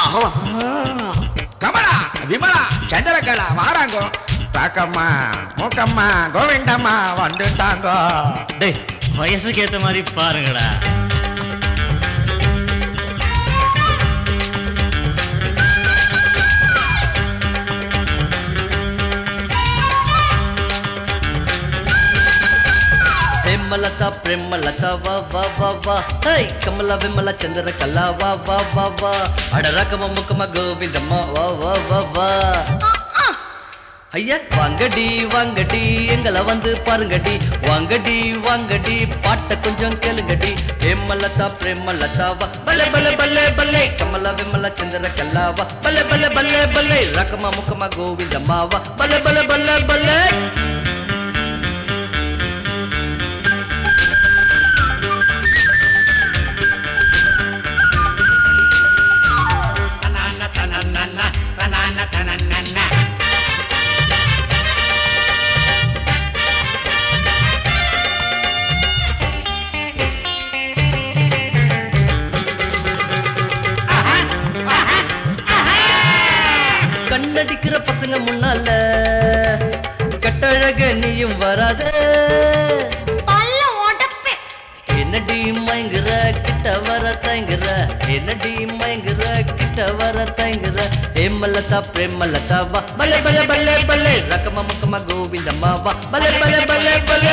கமலா விமலா சந்திரகலா வாராங்கோ பாக்கம்மா மூக்கம்மா கோவிந்தம்மா வந்துட்டாங்கோ டேய் வயசுக்கு ஏத்த மாதிரி பாருங்கடா ప్రేమలత ప్రేమలత వా వా వా వా హై కమల విమల చంద్ర కళ వా వా వా వా అడరకమ ముఖమ గోవిందమ్మ వా వా వా వా ஐயா வாங்கடி வாங்கடி எங்களை வந்து பாருங்கடி வாங்கடி வாங்கடி பாட்ட கொஞ்சம் கேளுங்கடி பிரேமலதா பிரேமலதா வா பல்லே பல்லே பல்லே பல்லே கமல விமல சந்திர கல்லாவா பல்லே பல்லே பல்லே பல்லே ரகமா முகமா கோவிந்தம்மாவா பல்லே பல்லே பல்லே பல்லே கண்ணடிக்கிற பசங்க முன்னால கட்டழக நீயும் வராத பல்ல உடப்பேன் என்னடி மயங்குற கிட்ட வர தயங்குற என்னடி மயங்குற கிட்ட வர தயங்குற ஏமலதா பிரேமலதா வா பல்லே பல்லே பல்லே பல்லே ரகம முக்கம கோவிந்தம்மா வா பல்லே பல்லே பல்லே பல்லே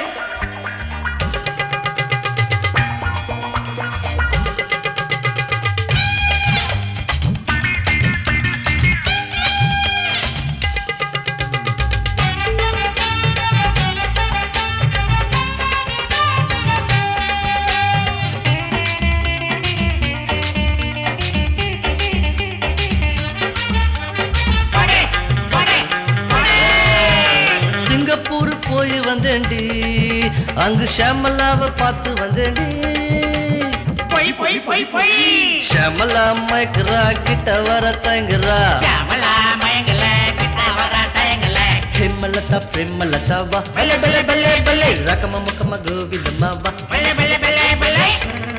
சிங்கப்பூர் போய் வந்தேன்டி அங்கு ஷமலாவை பார்த்து வந்தேன்டி பொய் பொய் பொய் பொய் ஷமலா மயக்குறா கிட்ட வர தயங்குறா கமலா மயங்கல கிட்ட வர தயங்கல பிரேமலதா பிரேமலதா வா பல்லே பல்லே பல்லே பல்லே ரகம முக்கம கோவிந்தம்மா வா பல்லே பல்லே பல்லே பல்லே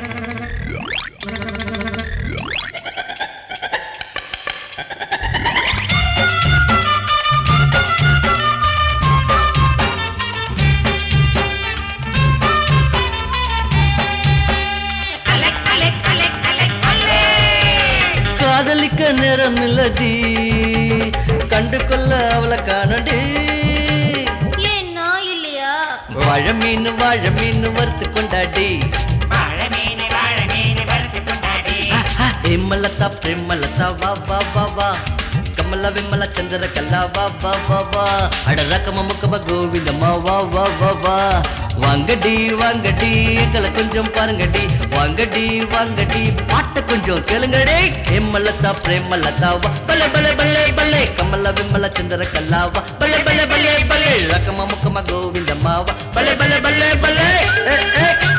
அலக் அலக் அலக் அலக் அலக் காதலிக்க நேரம் இல்லடி கண்டு கொள்ள அவளை காணடி ஏன் நான் இல்லையா வாழ மீன் வாழ மீன் வறுத்து கொண்டாடி வாழ மீன் வாழ மீன் வறுத்து கொண்டாடி பிரேமலதா பிரேமலதா வா வா வா வா கமல விமல சந்திர கல்லா வா வா வா வா அட ரகம முக்கம கோவிந்தம்மா வா வா வா வா வாங்கடி வாங்கடி எங்களை கொஞ்சம் பாருங்கடி வாங்கடி வாங்கடி பாட்ட கொஞ்சம் கேளுங்கடி பிரேமலதா பிரேமலதா வா பல்லே பல்லே பல்லே பல்லே கமல விமல சந்திர கல்லா வா பல்லே பல்லே பல்லே பல்லே ரகம முக்கம கோவிந்தம்மா வா பல்லே பல்லே பல்லே பல்லே ஏ, ஏ.